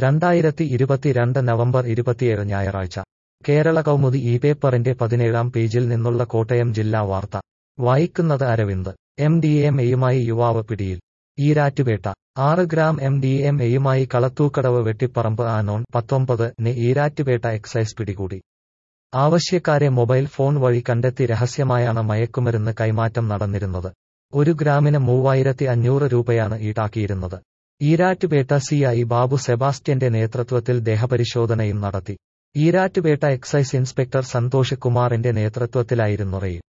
രണ്ടായിരത്തി ഇരുപത്തിരണ്ട് നവംബർ ഇരുപത്തിയേഴ് ഞായറാഴ്ച കേരള കൗമുദി ഈ പേപ്പറിന്റെ പതിനേഴാം പേജിൽ നിന്നുള്ള കോട്ടയം ജില്ലാ വാർത്ത വായിക്കുന്നത് അരവിന്ദ് എം ഡി എം എയുമായി യുവാവ് പിടിയിൽ ഈരാറ്റുപേട്ട ആറ് ഗ്രാം എം ഡി എം എയുമായി കളത്തൂക്കടവ് വെട്ടിപ്പറമ്പ് ആനോൺ പത്തൊമ്പത് ന് ഈരാറ്റുപേട്ട എക്സൈസ് പിടികൂടി ആവശ്യക്കാരെ മൊബൈൽ ഫോൺ വഴി കണ്ടെത്തി രഹസ്യമായാണ് മയക്കുമരുന്ന് കൈമാറ്റം നടന്നിരുന്നത് ഒരു ഗ്രാമിന് മൂവായിരത്തി അഞ്ഞൂറ് രൂപയാണ് ഈടാക്കിയിരുന്നത് ഈരാറ്റുപേട്ട സി ഐ ബാബു സെബാസ്റ്റ്യന്റെ നേതൃത്വത്തിൽ ദേഹപരിശോധനയും നടത്തി ഈരാറ്റുപേട്ട എക്സൈസ് ഇൻസ്പെക്ടർ സന്തോഷ് കുമാറിന്റെ നേതൃത്വത്തിലായിരുന്നു റെയ്ഡ്